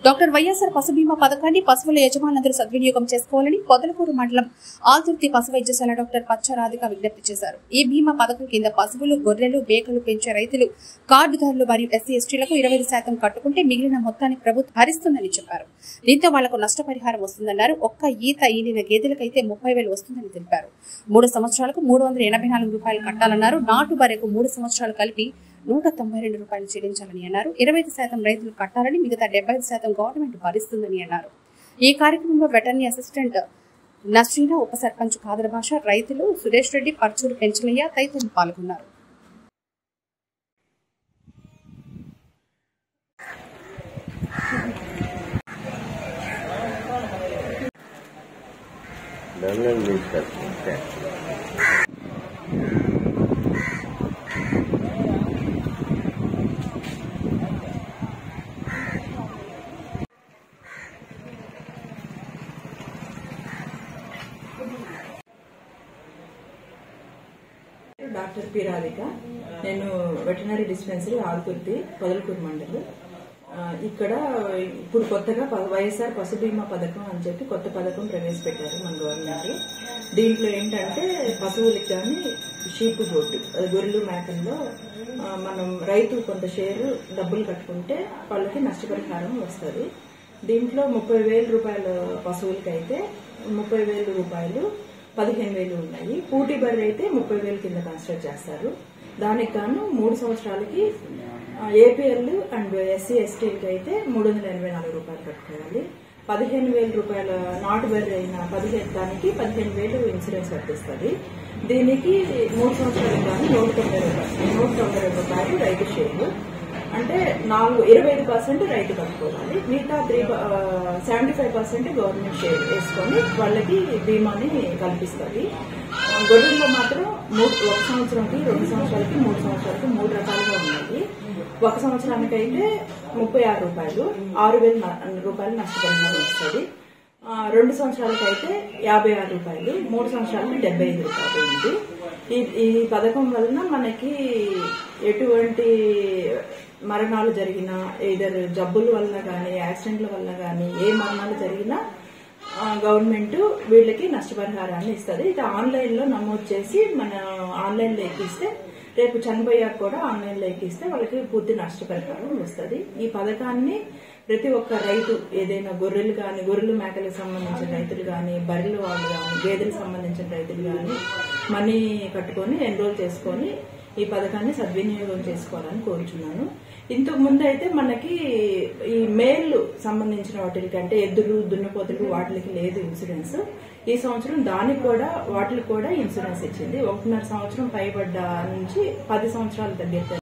doctor YSR పశు బీమా పథకాన్ని పశువుల యజమానులందరూ సద్వినియోగం చేసుకోవాలని పొదలకూరు మండలం ఆల్తుర్తి పశు వైద్యశాల డాక్టర్ పచ్చరాధిక విజ్ఞప్తి చేశారు ఈ బీమా పథకం కింద పశువులు గొర్రెలు మేకలు పెంచే రైతులు కార్డుదారులు మరియు ఎస్సీ ఎస్టీలకు ఇరవై శాతం కట్టుకుంటే మిగిలిన మొత్తాన్ని ప్రభుత్వం భరిస్తుందని చెప్పారు దీంతో వాళ్లకు నష్టపరిహారం వస్తుందన్నారు ఒక్క ఈత ఈనిన గేదెలకైతే ముప్పై వేలు వస్తుందని తెలిపారు మూడు సంవత్సరాలకు మూడు వందల ఎనభై నాలుగు రూపాయలు కట్టాలన్నారు నాటు బర్రెకు మూడు సంవత్సరాలు కలిపి నూట తొంభై రెండు రూపాయలు చెల్లించాలని అన్నారు ఇరవై ఐదు శాతం రైతులు కట్టాలని మిగతా డెబ్బై ఐదు శాతం గవర్నమెంట్ భరిస్తుందని అన్నారు ఈ కార్యక్రమంలో వెటర్నరీ అసిస్టెంట్ నస్రీనా ఉప సర్పంచ్ కాదర భాష రైతులు సురేష్ రెడ్డి పర్చూరు పెంచలయ్య తదితరులు పాల్గొన్నారు డౌన్లోడ్ చేస్తారు ఓకే డాక్టర్ పి రాధిక నేను వెటనరీ డిస్పెన్సరీ ఆల్తుర్తి పొదలకూరు మండలం ఆ, ఇక్కడ ఇప్పుడు కొత్తగా ప- వైఎస్ఆర్ పశు బీమా పథకం అని చెప్పి కొత్త పథకం ప్రవేశపెట్టారు మన గవర్నమెంట్ దీంట్లో ఏంటంటే పశువులకి కానీ షీపు గొడ్డు అది గొర్రెలు మేకల్లో ఆ, మనం రైతు కొంత షేరు డబ్బులు కట్టుకుంటే వాళ్ళకి నష్టపరిహారం వస్తుంది దీంట్లో ముప్పై వేల రూపాయల పశువులకైతే ముప్పై వేల రూపాయలు పదిహేను వేలు ఉన్నాయి పూటీ బర్రె అయితే ముప్పై వేలు కింద కన్సిడర్ చేస్తారు దానికి గాను మూడు సంవత్సరాలకి ఏపీఎల్ అండ్ ఎస్సీ ఎస్టీలకి అయితే మూడు వందల ఎనభై నాలుగు రూపాయలు కట్టుకోవాలి పదిహేను వేల రూపాయల నాటు బర్రె అయిన పదిహేను దానికి పదిహేను వేలు ఇన్సూరెన్స్ వర్తిస్తుంది దీనికి మూడు సంవత్సరాలకు గాను నూట తొంభై రూపాయలు నూట తొంభై రూపాయలు రైతు షేర్లు అంటే నాలుగు ఇరవై ఐదు పర్సెంట్ రైతు కట్టుకోవాలి మిగతా three seventy five percent government share వేసుకొని వాళ్ళకి బీమాని కల్పిస్తుంది ఆ, గొర్రెల్లో మాత్రం మూడు ఒక సంవత్సరంకి రెండు సంవత్సరాలకి మూడు సంవత్సరాలకి మూడు రకాలుగా ఉన్నాయి ఒక సంవత్సరానికి అయితే ముప్పై ఆరు రూపాయలు ఆరు వేల న- రూపాయలు నష్టపరిహారం వస్తుంది ఆ, రెండు సంవత్సరాలకి అయితే యాభై ఆరు రూపాయలు మూడు సంవత్సరాలకి డెబ్బై ఐదు రూపాయలు ఉంది ఈ ఈ పథకం వలన మనకి ఎటువంటి మరణాలు జరిగినా ఏదర్ జబ్బుల వల్ల కానీ యాక్సిడెంట్ల వల్ల కానీ ఏ మరణాలు జరిగినా ఆ, గవర్నమెంట్ వీళ్ళకి నష్టపరిహారాన్ని ఇస్తుంది ఇది ఆన్లైన్ లో నమోదు చేసి మన ఆన్లైన్ లో ఎక్కిస్తే రేపు చనిపోయాక కూడా ఆన్లైన్ లో ఎక్కిస్తే వాళ్ళకి పూర్తి నష్టపరిహారం వస్తుంది ఈ పథకాన్ని ప్రతి ఒక్క రైతు ఏదైనా గొర్రెలు కానీ గొర్రెలు మేకలకు సంబంధించిన రైతులు కానీ బర్రెలు వాళ్ళు కానీ గేదెలకు సంబంధించిన రైతులు కానీ మనీ కట్టుకొని ఎన్రోల్ చేసుకొని ఈ పథకాన్ని సద్వినియోగం చేసుకోవాలని కోరుచున్నాను ఇంతకు ముందు అయితే మనకి ఈ మేల్ సంబంధించిన వాటికి అంటే ఎద్దులు దున్నపోతులు వాటికి లేదు ఇన్సూరెన్స్ ఈ సంవత్సరం దానికి కూడా వాటికి కూడా ఇన్సూరెన్స్ ఇచ్చింది ఒకటిన్నర సంవత్సరం పైబడ్డ నుంచి పది సంవత్సరాల దగ్గర